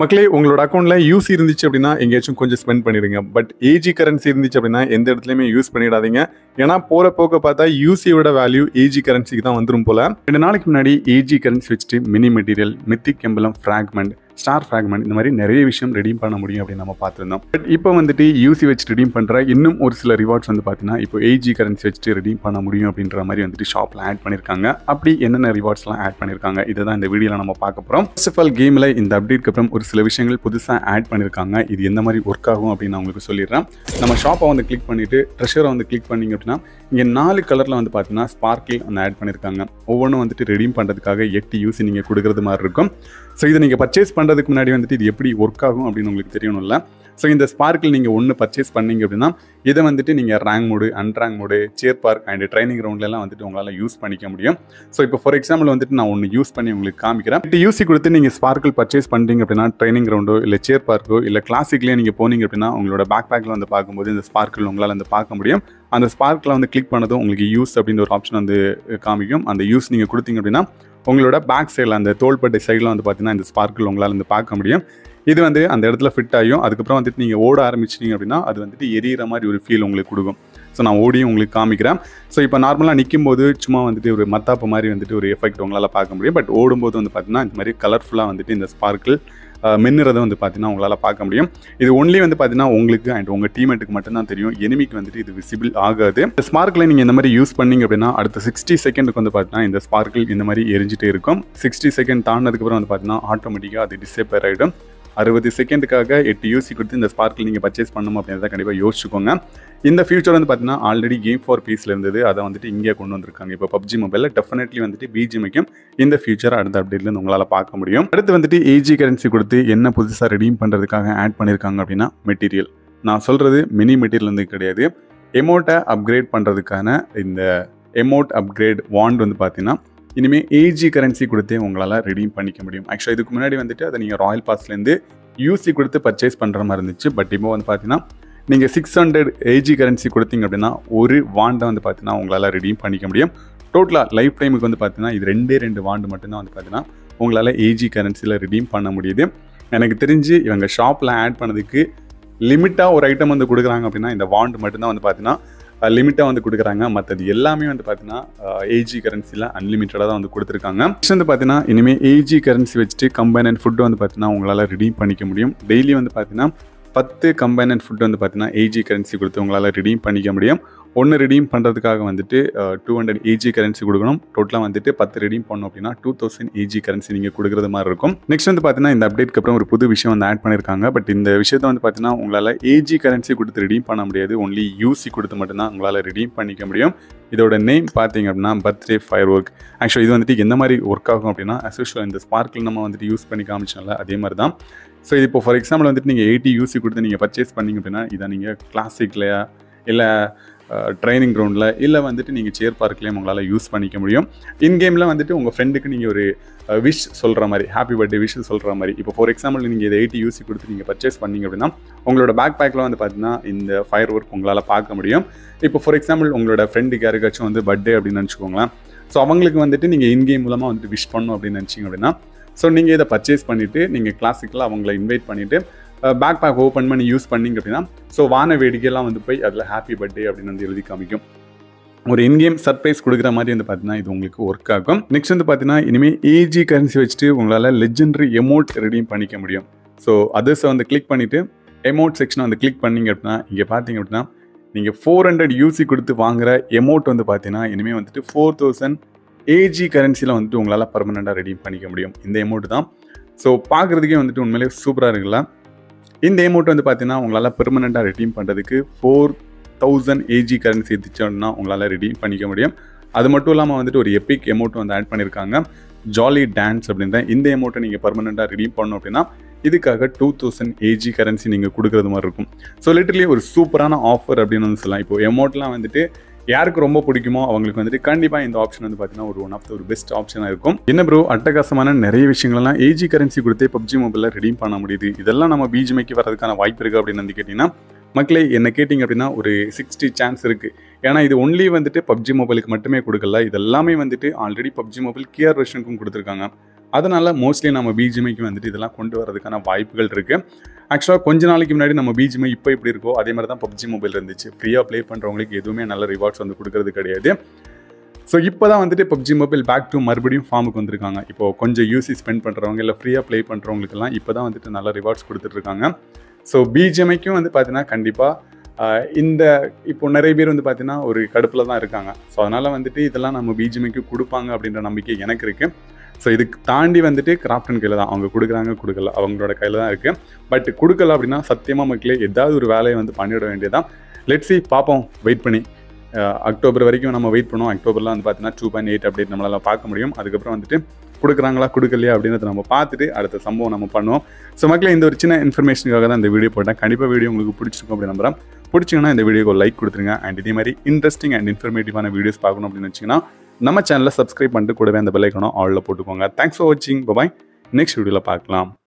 மக்களே உங்களோட அக்கௌண்ட்ல யூசி இருந்துச்சு அப்படின்னா எங்கேயாச்சும் கொஞ்சம் ஸ்பெண்ட் பண்ணிடுங்க பட் ஏஜி கரன்சி இருந்துச்சு அப்படின்னா எந்த இடத்துலையுமே யூஸ் பண்ணிடாதீங்க ஏன்னா போற போக்க பார்த்தா யூசியோட வேல்யூ ஏஜி கரன்சிக்கு தான் வந்துரும் போல ரெண்டு நாளைக்கு முன்னாடி ஏஜி கரன்சி வச்சுட்டு mini material mythic emblem fragment star fragment இந்த மாதிரி நிறைய விஷயம் ரெடீம் பண்ண முடியும் அப்படின்னு நம்ம பார்த்துருந்தோம் பட் இப்போ வந்துட்டு யூசி வச்சு ரெடீம் பண்ணுற இன்னும் ஒரு சில ரிவார்ட்ஸ் வந்து பார்த்தீங்கன்னா இப்போ ஏஜி கரன்சி வச்சுட்டு ரெடீம் பண்ண முடியும் அப்படின்ற மாதிரி வந்துட்டு ஷாப்பில் ஆட் பண்ணியிருக்காங்க அப்படி என்னென்ன ரிவார்ட்ஸ்லாம் ஆட் பண்ணியிருக்காங்க இதை தான் இந்த வீடியோவில் நம்ம பார்க்க போகிறோம் ஃபர்ஸ்ட் ஆஃப் ஆல் கேமில் இந்த அப்டேட்க்கு அப்புறம் ஒரு சில விஷயங்கள் புதுசாக ஆட் பண்ணியிருக்காங்க இது எந்த மாதிரி ஒர்க் ஆகும் அப்படின்னு நான் உங்களுக்கு சொல்லிடுறேன் நம்ம ஷாப்பை வந்து கிளிக் பண்ணிவிட்டு ட்ரெஷரை வந்து கிளிக் பண்ணிங்க அப்படின்னா இங்கே நாலு கலரில் வந்து பார்த்தீங்கன்னா ஸ்பார்க்கில் வந்து ஆட் பண்ணியிருக்காங்க ஒவ்வொன்றும் வந்துட்டு ரெடீம் பண்ணுறதுக்காக எட்டு யூசி நீங்கள் கொடுக்குறது மாதிரி இருக்கும் ஸோ இதை நீங்கள் பர்ச்சேஸ் பண்ணுறதுக்கு முன்னாடி வந்துட்டு இது எப்படி ஒர்க் ஆகும் அப்படின்னு உங்களுக்கு தெரியணும்ல ஸோ இந்த ஸ்பார்க்கில் நீங்கள் ஒன்று பர்ச்சேஸ் பண்ணீங்க அப்படின்னா இதை வந்துட்டு நீங்கள் rank mode unrank mode cheer park and training கிரவுண்ட்லாம் வந்துட்டு உங்களால் யூஸ் பண்ணிக்க முடியும் ஸோ இப்போ ஃபார் எக்ஸாம்பிள் வந்துட்டு நான் ஒன்று யூஸ் பண்ணி உங்களுக்கு காமிக்கிறேன் இது யூசி கொடுத்து நீங்கள் ஸ்பார்க்கில் பர்ச்சேஸ் பண்ணுறீங்க அப்படின்னா ட்ரைனிங் கிரவுண்டோ இல்லை சேர் பார்க்கோ இல்லை கிளாசிக்லேயே நீங்கள் போனீங்க அப்படின்னா உங்களோட பேக் பேக்கில் வந்து பார்க்கும்போது இந்த ஸ்பார்க்கில் உங்களால் வந்து பார்க்க முடியும் அந்த ஸ்பார்க்கில் வந்து கிளிக் பண்ணதும் உங்களுக்கு யூஸ் அப்படின்ற ஒரு ஆப்ஷன் வந்து காமிக்கும் அந்த யூஸ் நீங்கள் கொடுத்தீங்க அப்படின்னா உங்களோட பேக் சைடில் அந்த தோள்பட்டை சைடில் வந்து பார்த்தீங்கன்னா இந்த ஸ்பார்க்கில் உங்களால் வந்து பார்க்க முடியும் இது வந்து அந்த இடத்துல ஃபிட் ஆகும் அதுக்கப்புறம் வந்துட்டு நீங்கள் ஓட ஆரம்பிச்சிட்டிங்க அப்படின்னா அது வந்துட்டு எரியிற மாதிரி ஒரு ஃபீல் உங்களுக்கு கொடுக்கும் ஸோ நான் ஓடியும் உங்களுக்கு காமிக்கிறேன் ஸோ இப்போ நார்மலாக நிற்கும் போது சும்மா வந்துட்டு ஒரு மத்தாப்பு மாதிரி வந்துட்டு ஒரு எஃபெக்ட் உங்களால் பார்க்க முடியும் பட் ஓடும்போது வந்து பார்த்தீங்கன்னா இந்த மாதிரி கலர்ஃபுல்லாக வந்துட்டு இந்த ஸ்பார்க்கிள் மின்னுறதை வந்து பார்த்தீங்கன்னா உங்களால் பார்க்க முடியும் இது ஒன்லி வந்து பார்த்தீங்கன்னா உங்களுக்கு அண்ட் உங்கள் டீமேட்டுக்கு மட்டும்தான் தெரியும் எனிமிக்கு வந்துட்டு இது விசிபிள் ஆகாது இந்த ஸ்பார்க்கில் நீங்கள் இந்த மாதிரி யூஸ் பண்ணீங்க அப்படின்னா அடுத்த சிக்ஸ்டி செகண்டுக்கு வந்து பார்த்தீங்கன்னா இந்த ஸ்பார்க்கிள் இந்த மாதிரி எரிஞ்சிட்டே இருக்கும் சிக்ஸ்டி செகண்ட் தாண்டினதுக்கப்புறம் வந்து பார்த்தீங்கன்னா ஆட்டோமேட்டிக்காக அது டிசேப்பர் ஆகிடும் அறுபது செகண்டுக்காக எட்டு யூசி கொடுத்து இந்த ஸ்பார்க்கில் நீங்கள் பர்ச்சேஸ் பண்ணணும் அப்படின்றத கண்டிப்பாக யோசிச்சுக்கோங்க இந்த ஃபியூச்சர் வந்து பார்த்தீங்கன்னா ஆல்ரெடி கேம் ஃபார் பீஸில் இருந்தது அதை வந்துட்டு இங்கே கொண்டு வந்திருக்காங்க இப்போ பப்ஜி மொபைலில் டெஃபினெட்லி வந்துட்டு பிஜிஎம்க்கும் இந்த ஃபியூச்சர் அடுத்த அப்டேட்லேருந்து உங்களால் பார்க்க முடியும் அடுத்து வந்துட்டு ஏஜி கரன்சி கொடுத்து என்ன புதுசாக ரெடீம் பண்ணுறதுக்காக ஆட் பண்ணியிருக்காங்க அப்படின்னா மெட்டீரியல் நான் சொல்கிறது மினி மெட்டீரியல் வந்து கிடையாது எமௌண்ட்டை அப்கிரேட் பண்ணுறதுக்கான இந்த எமௌண்ட் அப்கிரேட் வாண்ட் வந்து பார்த்தீங்கன்னா இனிமேல் ஏஜி கரன்சி கொடுத்தே உங்களால் ரெடீம் பண்ணிக்க முடியும் ஆக்சுவலாக இதுக்கு முன்னாடி வந்துட்டு அதை நீங்கள் ராயல் பாஸ்லேருந்து யூசி கொடுத்து பர்ச்சேஸ் பண்ணுற மாதிரி இருந்துச்சு பட் இப்போ வந்து பார்த்தீங்கன்னா நீங்கள் சிக்ஸ் ஹண்ட்ரட் ஏஜி கரன்சி கொடுத்தீங்க அப்படின்னா ஒரு வாண்டை வந்து பார்த்தீங்கன்னா உங்களால் ரெடீம் பண்ணிக்க முடியும் டோட்டலாக லைஃப் டைமுக்கு வந்து பார்த்தீங்கன்னா இது ரெண்டே ரெண்டு வாண்டு மட்டும்தான் வந்து பார்த்தீங்கன்னா உங்களால் ஏஜி கரன்சியில் ரெடீம் பண்ண முடியுது எனக்கு தெரிஞ்சு இவங்க ஷாப்பில் ஆட் பண்ணதுக்கு லிமிட்டாக ஒரு ஐட்டம் வந்து கொடுக்குறாங்க அப்படின்னா இந்த வாண்டு மட்டும்தான் வந்து பார்த்தீங்கன்னா லிமிட்டாக வந்து கொடுக்குறாங்க மற்றது எல்லாமே வந்து பார்த்தீங்கன்னா ஏஜி கரன்சியில் அன்லிமிட்டடாக தான் வந்து கொடுத்துருக்காங்க நெக்ஸ்ட் வந்து பார்த்தீங்கன்னா இனிமேல் ஏஜி கரன்சி வச்சுட்டு கம்பைன் அண்ட் ஃபுட்டு வந்து பார்த்தீங்கன்னா உங்களால் ரெடீம் பண்ணிக்க முடியும் டெய்லி வந்து பார்த்தீங்கன்னா பத்து கம்பைன் அண்ட் ஃபுட் வந்து பார்த்தீங்கன்னா ஏஜி கரன்சி கொடுத்து உங்களால் ரெடீம் பண்ணிக்க முடியும் ஒன்று ரெடீம் பண்ணுறதுக்காக வந்துட்டு டூ ஹண்ட்ரட் ஏஜி கரன்சி கொடுக்கணும் டோட்டலாக வந்துட்டு பத்து ரெடீம் பண்ணோம் அப்படின்னா டூ தௌசண்ட் ஏஜி கரன்சி நீங்கள் கொடுக்குறது மாதிரி இருக்கும் நெக்ஸ்ட் வந்து பார்த்தீங்கன்னா இந்த அப்டேட்க்கு அப்புறம் ஒரு புது விஷயம் வந்து ஆட் பண்ணியிருக்காங்க பட் இந்த விஷயத்தை வந்து பார்த்தீங்கன்னா உங்களால் ஏஜி கரன்சி கொடுத்து ரெடீம் பண்ண முடியாது ஒன்லி யூசி கொடுத்து மட்டும்தான் உங்களால் ரெடீம் பண்ணிக்க முடியும் இதோட நேம் பார்த்தீங்க அப்படின்னா பர்த்டே ஃபயர் ஒர்க் ஆக்சுவலி இது வந்துட்டு எந்த மாதிரி ஒர்க் ஆகும் அப்படின்னா அஸ்யூஷுவல் இந்த ஸ்பார்க்கில் நம்ம வந்துட்டு யூஸ் பண்ணி காமிச்சோம்ல அதே மாதிரி தான் ஸோ இது இப்போ ஃபார் எக்ஸாம்பிள் வந்துட்டு நீங்கள் எயிட்டி யூசி கொடுத்து நீங்கள் பர்ச்சேஸ் பண்ணிங்க அப்படின்னா இதை நீங்கள் கிளாசிக்லையா இல்லை ட்ரைனிங் கிரவுண்டில் இல்லை வந்துட்டு நீங்கள் சேர் பார்க்லேயும் உங்களால் யூஸ் பண்ணிக்க முடியும் இன் கேமில் வந்துட்டு உங்கள் ஃப்ரெண்டுக்கு நீங்கள் ஒரு விஷ் சொல்கிற மாதிரி ஹாப்பி பர்த்டே விஷ் சொல்கிற மாதிரி இப்போ ஃபார் எக்ஸாம்பிள் நீங்கள் இதை எயிட்டி யூசி கொடுத்து நீங்கள் பர்ச்சேஸ் பண்ணீங்க அப்படின்னா உங்களோட பேக் பேக்கில் வந்து பார்த்தீங்கன்னா இந்த ஃபயர் ஒர்க் உங்களால் பார்க்க முடியும் இப்போ ஃபார் எக்ஸாம்பிள் உங்களோட ஃப்ரெண்டுக்கு யாருக்காச்சும் வந்து பர்த்டே அப்படின்னு நினச்சிக்கோங்களேன் ஸோ அவங்களுக்கு வந்துட்டு நீங்கள் இன் கேம் மூலமாக வந்துட்டு விஷ் பண்ணணும் அப்படின்னு நினச்சிங்க அப்படின்னா ஸோ நீங்கள் இதை பர்ச்சேஸ் பண்ணிவிட்டு நீங்கள் கிளாசிக்கில் அவங்கள இன்வைட் பண்ணிவிட்டு பேக் பேக் ஓப்பன் பண்ணி யூஸ் பண்ணிங்க அப்படின்னா ஸோ வான வேடிக்கையெல்லாம் வந்து போய் அதில் ஹாப்பி பர்த்டே அப்படின்னு வந்து எழுதி காமிக்கும் ஒரு இன்கேம் சர்ப்ரைஸ் கொடுக்குற மாதிரி வந்து பார்த்தீங்கன்னா இது உங்களுக்கு ஒர்க் ஆகும் நெக்ஸ்ட் வந்து பார்த்தீங்கன்னா இனிமேல் ஏஜி கரன்சி வச்சுட்டு உங்களால் லெஜெண்டரி எமௌண்ட் ரெடீம் பண்ணிக்க முடியும் ஸோ அதர்ஸை வந்து கிளிக் பண்ணிவிட்டு எமௌண்ட் செக்ஷனை வந்து கிளிக் பண்ணிங்க அப்படின்னா இங்கே பார்த்தீங்க அப்படின்னா நீங்கள் ஃபோர் ஹண்ட்ரட் யூசி கொடுத்து வாங்குற எமௌண்ட் வந்து பார்த்தீங்கன்னா இனிமேல் வந்துட்டு ஃபோர் தௌசண்ட் ஏஜி கரன்சியில் வந்துட்டு உங்களால் பர்மனெண்ட்டாக ரெடீம் பண்ணிக்க முடியும் இந்த எமௌண்ட் தான் ஸோ பார்க்குறதுக்கே வந்துட்டு உண்மையிலே சூப்பராக இருக்குல்ல இந்த அமௌண்ட் வந்து பார்த்தீங்கன்னா உங்களால் பெர்மனெண்ட்டாக ரெடீம் பண்ணுறதுக்கு ஃபோர் தௌசண்ட் ஏஜி கரன்சி எடுத்துச்சோன்னா உங்களால் ரெடீம் பண்ணிக்க முடியும் அது மட்டும் இல்லாமல் வந்துட்டு ஒரு எப்பிக் அமௌண்ட் வந்து ஆட் பண்ணியிருக்காங்க ஜாலி டான்ஸ் அப்படின்ற இந்த அமௌண்ட்டை நீங்கள் பர்மனெண்ட்டாக ரெடீம் பண்ணணும் அப்படின்னா இதுக்காக டூ தௌசண்ட் ஏஜி கரன்சி நீங்கள் கொடுக்குறது மாதிரி இருக்கும் ஸோ லிட்டர்லி ஒரு சூப்பரான ஆஃபர் அப்படின்னு வந்து சொல்லலாம் இப்போ அமௌண்ட்லாம் வந்துட்டு யாருக்கு ரொம்ப பிடிக்குமோ அவங்களுக்கு வந்துட்டு கண்டிப்பாக இந்த ஆப்ஷன் வந்து பார்த்தீங்கன்னா ஒரு ஒன் ஆஃப் த ஒரு பெஸ்ட் ஆப்ஷனாக இருக்கும் என்ன ப்ரோ அட்டகாசமான நிறைய விஷயங்கள்லாம் ஏஜி கரன்சி கொடுத்தே பப்ஜி மொபைலில் ரெடீம் பண்ண முடியுது இதெல்லாம் நம்ம பிஜிமைக்கு வரதுக்கான வாய்ப்பு இருக்குது அப்படின்னு வந்து கேட்டிங்கன்னா மக்களே என்ன கேட்டிங்க அப்படின்னா ஒரு சிக்ஸ்டி சான்ஸ் இருக்குது ஏன்னா இது ஒன்லி வந்துட்டு பப்ஜி மொபைலுக்கு மட்டுமே கொடுக்கல இது எல்லாமே வந்துட்டு ஆல்ரெடி பப்ஜி மொபைல் கியர் வெர்ஷனுக்கும் கொடுத்துருக்காங்க அதனால் மோஸ்ட்லி நம்ம பிஜிஎம்ஐக்கு வந்துட்டு இதெல்லாம் கொண்டு வரதுக்கான வாய்ப்புகள் இருக்குது ஆக்சுவலாக கொஞ்ச நாளைக்கு முன்னாடி நம்ம பிஜிஎம்ஐ இப்போ எப்படி இருக்கோ அதே மாதிரி தான் பப்ஜி மொபைல் இருந்துச்சு ஃப்ரீயாக ப்ளே பண்ணுறவங்களுக்கு எதுவுமே நல்ல ரிவார்ட்ஸ் வந்து கொடுக்கறது கிடையாது ஸோ இப்போ தான் வந்துட்டு பப்ஜி மொபைல் பேக் டு மறுபடியும் ஃபார்முக்கு வந்திருக்காங்க இப்போ கொஞ்சம் யூசி ஸ்பெண்ட் பண்ணுறவங்க இல்லை ஃப்ரீயாக ப்ளே பண்ணுறவங்களுக்குலாம் இப்போ தான் வந்துட்டு நல்ல ரிவார்ட்ஸ் கொடுத்துட்ருக்காங்க ஸோ பிஜிஎம்ஐக்கும் வந்து பார்த்தீங்கன்னா கண்டிப்பாக இந்த இப்போ நிறைய பேர் வந்து பார்த்தீங்கன்னா ஒரு கடுப்பில் தான் இருக்காங்க ஸோ அதனால் வந்துட்டு இதெல்லாம் நம்ம பிஜிஎம்ஐக்கு கொடுப்பாங்க அப்படின்ற நம்பிக்கை எனக்கு இருக்குது ஸோ இதுக்கு தாண்டி வந்துட்டு கிராஃப்டன் கையில் தான் அவங்க கொடுக்குறாங்க கொடுக்கல அவங்களோட கையில் தான் இருக்குது பட் கொடுக்கல அப்படின்னா சத்தியமாக மக்களே ஏதாவது ஒரு வேலையை வந்து பண்ணிவிட வேண்டியதான் லெட்ஸி பார்ப்போம் வெயிட் பண்ணி அஹ் அக்டோபர் வரைக்கும் நம்ம வெயிட் பண்ணுவோம் அக்டோபரில் வந்து பார்த்தீங்கன்னா டூ பாயிண்ட் எயிட் அப்டேட் நம்மளால பார்க்க முடியும் அதுக்கப்புறம் வந்துட்டு கொடுக்குறாங்களா கொடுக்கலையா அப்படின்றத நம்ம பார்த்துட்டு அடுத்த சம்பவம் நம்ம பண்ணுவோம் ஸோ மக்களே இந்த ஒரு சின்ன இன்ஃபர்மேஷனுக்காக தான் இந்த வீடியோ போட்டேன் கண்டிப்பாக வீடியோ உங்களுக்கு பிடிச்சிருக்கும் அப்படி நம்புறேன் பிடிச்சிங்கன்னா இந்த வீடியோக்கு லைக் கொடுத்துருங்க அண்ட் இதே மாதிரி இன்ட்ரெஸ்டிங் அண்ட் இன்ஃபர்மேட்டிவான வீடியோஸ் பார்க்கணும் அப்படின்னு வச்சிங்கன்னா நம்ம சேனலை சப்ஸ்கிரைப் பண்ணிட்டு கூடவே அந்த பெல் ஐக்கனும் ஆலில் போட்டுக்கோங்க தேங்க்ஸ் ஃபார் வாட்சிங் பாய் நெக்ஸ்ட் வீடியோவில் பார்க்கலாம்